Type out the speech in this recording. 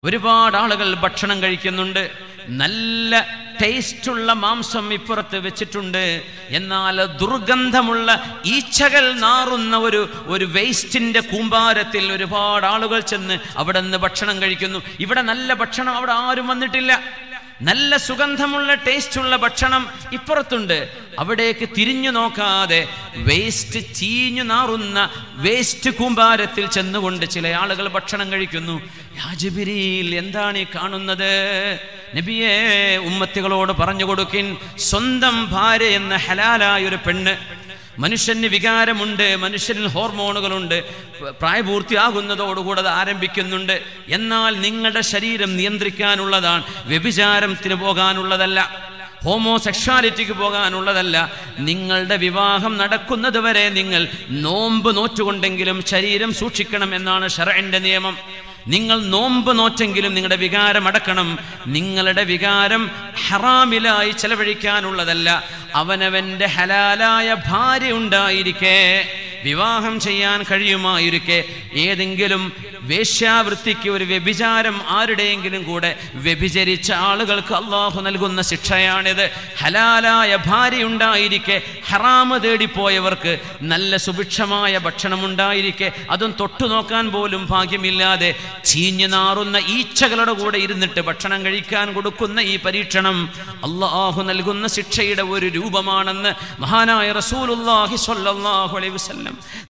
ഒരുപാട് ആളുകൾ ഭക്ഷണം കഴിക്കുന്നുണ്ട് നല്ല ടേസ്റ്റുള്ള മാംസം ഇപ്പുറത്ത് വെച്ചിട്ടുണ്ട് എന്നാൽ ദുർഗന്ധമുള്ള ഈച്ചകൾ നാറുന്ന ഒരു ഒരു വേസ്റ്റിന്റെ കൂമ്പാരത്തിൽ ഒരുപാട് ആളുകൾ ചെന്ന് അവിടെ നിന്ന് ഭക്ഷണം കഴിക്കുന്നു ഇവിടെ നല്ല ഭക്ഷണം അവിടെ ആരും വന്നിട്ടില്ല നല്ല സുഗന്ധമുള്ള ടേസ്റ്റുള്ള ഭക്ഷണം ഇപ്പുറത്തുണ്ട് അവിടേക്ക് തിരിഞ്ഞു നോക്കാതെ വേസ്റ്റ് ചീഞ്ഞു നാറുന്ന വേസ്റ്റ് കൂമ്പാരത്തിൽ ചെന്നുകൊണ്ട് ചില ആളുകൾ ഭക്ഷണം കഴിക്കുന്നു യാ ജിബ്രീൽ എന്താണ് ഈ കാണുന്നത് നബിയെ ഉമ്മത്തികളോട് പറഞ്ഞു കൊടുക്കിൻ സ്വന്തം ഭാര്യ എന്ന ഹലാലായ ഒരു പെണ്ണ് മനുഷ്യന് വികാരമുണ്ട് മനുഷ്യനിൽ ഹോർമോണുകളുണ്ട് പ്രായപൂർത്തിയാകുന്നതോടുകൂടെ അത് ആരംഭിക്കുന്നുണ്ട് എന്നാൽ നിങ്ങളുടെ ശരീരം നിയന്ത്രിക്കാനുള്ളതാണ് വ്യഭിചാരത്തിന് പോകാനുള്ളതല്ല ഹോമോസെക്ഷാലിറ്റിക്ക് പോകാനുള്ളതല്ല നിങ്ങളുടെ വിവാഹം നടക്കുന്നത് വരെ നിങ്ങൾ നോമ്പ് നോറ്റുകൊണ്ടെങ്കിലും ശരീരം സൂക്ഷിക്കണം എന്നാണ് ഷറന്റെ നിയമം നിങ്ങൾ നോമ്പ് നോറ്റെങ്കിലും നിങ്ങളുടെ വികാരം അടക്കണം നിങ്ങളുടെ വികാരം ഹറാമിലായി ചെലവഴിക്കാനുള്ളതല്ല അവനവന്റെ ഹലാലായ ഭാര്യ ഉണ്ടായിരിക്കെ വിവാഹം ചെയ്യാൻ കഴിയുമായിരിക്കെ ഏതെങ്കിലും വേശ്യാവൃത്തിക്ക് ഒരു വ്യഭിചാരം ആരുടെയെങ്കിലും കൂടെ വ്യഭിചരിച്ച ആളുകൾക്ക് അള്ളാഹു നൽകുന്ന ശിക്ഷയാണിത് ഹലാലായ ഭാര്യ ഉണ്ടായിരിക്കെ ഹറാമ് തേടിപ്പോയവർക്ക് നല്ല സുഭിക്ഷമായ ഭക്ഷണം ഉണ്ടായിരിക്കെ അതും തൊട്ടു നോക്കാൻ പോലും ഭാഗ്യമില്ലാതെ ചീഞ്ഞു നാറുന്ന ഈച്ചകളുടെ കൂടെ ഇരുന്നിട്ട് ഭക്ഷണം കഴിക്കാൻ കൊടുക്കുന്ന ഈ പരീക്ഷണം അള്ളാഹു നൽകുന്ന ശിക്ഷയുടെ ഒരു രൂപമാണെന്ന് മഹാനായ റസൂലുല്ലാഹി സ്വല്ലല്ലാഹു അലൈഹി വസല്ലം